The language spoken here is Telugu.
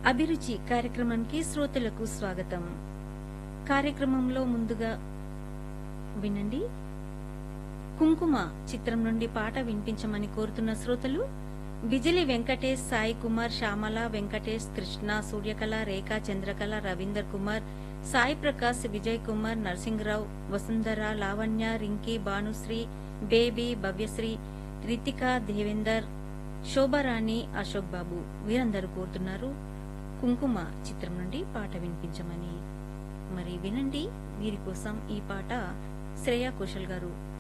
అభిరుచి కార్యక్రమానికి శ్రోతలకు స్వాగతం కార్యక్రమంలో ముందుగా వినండి కుంకుమ చిత్రం నుండి పాట వినిపించమని కోరుతున్న శ్రోతలు బిజిలి వెంకటేష్ సాయి కుమార్ శ్యామల వెంకటేష్ కృష్ణ సూర్యకళ రేఖా చంద్రకళ రవీందర్ కుమార్ సాయి ప్రకాశ్ విజయ్ కుమార్ నరసింహరావు వసుంధర లావణ్య రింకీ భానుశ్రీ బేబీ భవ్యశ్రీ రితిక దేవేందర్ శోభారాణి అశోక్ బాబు వీరందరూ కోరుతున్నారు కుంకుమ చిత్రం నుండి పాట వినిపించమని మరి వినండి వీరి కోసం ఈ పాట శ్రేయా ఘోషల్ గారు